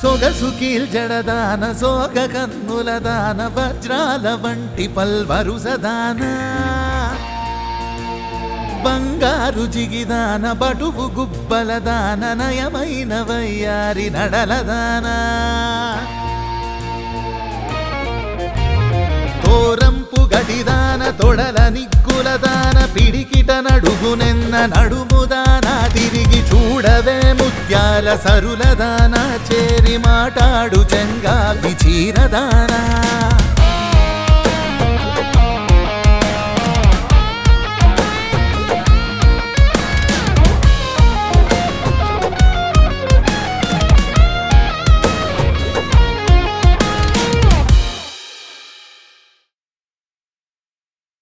సొగసు కీల్జడదాన సోగ కన్నుల దాన వజ్రాల వంటి పల్వరుసదాన బంగారు జిగిదాన బటువు గుబ్బల దాన నయమైన వయ్యారి నడలదానా తోరంపు గడిదాన తొడల నిగ్గులదాన పిడికిట నడుగునెన్న నడుముదాన తిరిగి చూడవే ముత్యాల సరులదాన చేరి మాటాడు చెంగావి చీరదానా